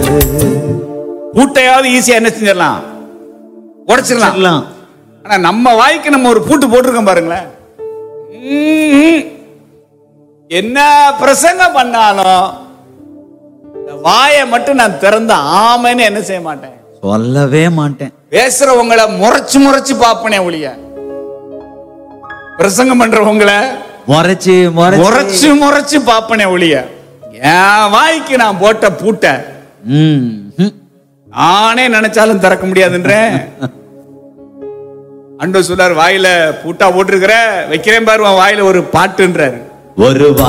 பூட்டையாவது ஈஸியா என்ன செஞ்சிடலாம் உடைச்சிடலாம் எல்லாம் ஆனா நம்ம வாய்க்கு நம்ம ஒரு பூட்டு போட்டிருக்கோம் பாருங்களேன் ம்ம். என்ன பிரசங்கம் பண்ணாலும் இந்த வாயை மட்டும் நான் திறந்த ஆமைன்னு என்ன செய்ய மாட்டேன் சொல்லவே மாட்டேன் பேசுறவங்கள முறைச்சு முறைச்சு பாப்பனே ஒழிய பிரசங்கம் பண்றவங்கள முறைச்சு முறைச்சு முறைச்சு முறைச்சு பாப்பனே ஒழிய என் வாய்க்கு நான் போட்ட பூட்டை ம், ம். நானே நினைச்சாலும் திறக்க முடியாதுன்றேன் அண்டு சொல்லார் வாயில பூட்டா போட்டிருக்கிற வைக்கிறேன் பாரு உன் வாயில ஒரு பாட்டுன்றாரு ஒரு